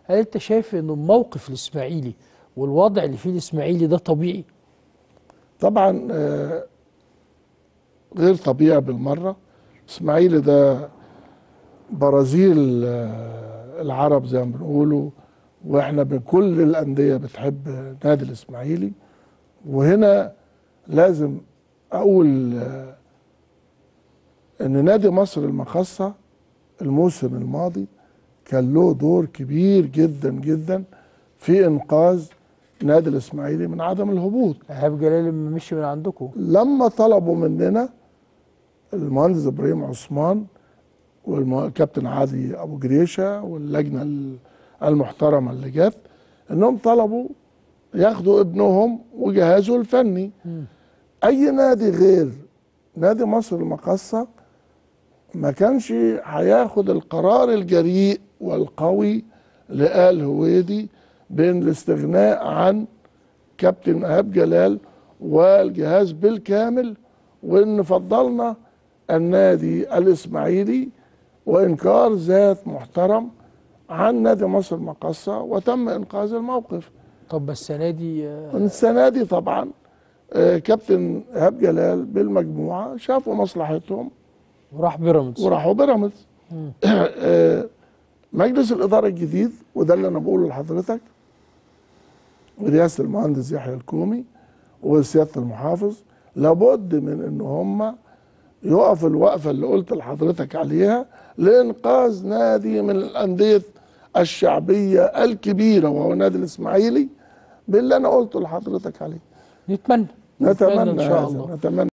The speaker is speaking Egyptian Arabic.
هل انت شايف ان الموقف الاسماعيلي والوضع اللي فيه الاسماعيلي ده طبيعي طبعا آه، غير طبيعي بالمره اسماعيلي ده برازيل آه، العرب زي ما بنقولوا واحنا بكل الانديه بتحب نادي الاسماعيلي وهنا لازم اقول آه، ان نادي مصر المخصه الموسم الماضي كان له دور كبير جدا جدا في انقاذ نادي الاسماعيلي من عدم الهبوط ايهاب جلال لما مشي من عندكم لما طلبوا مننا المهندس ابراهيم عثمان والكابتن عادي ابو جريشه واللجنه ال- المحترمه اللي جت انهم طلبوا ياخدوا ابنهم وجهازه الفني اي نادي غير نادي مصر المقاصه ما كانش هياخد القرار الجريء والقوي لآل هويدي بين الاستغناء عن كابتن ايهاب جلال والجهاز بالكامل وان فضلنا النادي الاسماعيلي وانكار ذات محترم عن نادي مصر المقاصه وتم انقاذ الموقف طب بس السنه دي آه، السنه دي طبعا آه، كابتن ايهاب جلال بالمجموعه شافوا مصلحتهم وراح بيراميدز وراحوا بيراميدز آه، مجلس الاداره الجديد وده اللي انا بقوله لحضرتك برئاسه المهندس يحيى الكومي وسياده المحافظ لابد من ان هم يقفوا الوقفه اللي قلت لحضرتك عليها لانقاذ نادي من الانديه الشعبيه الكبيره وهو نادي الاسماعيلي باللي انا قلته لحضرتك عليه نتمنى نتمنى ان شاء هذا، الله نتمنى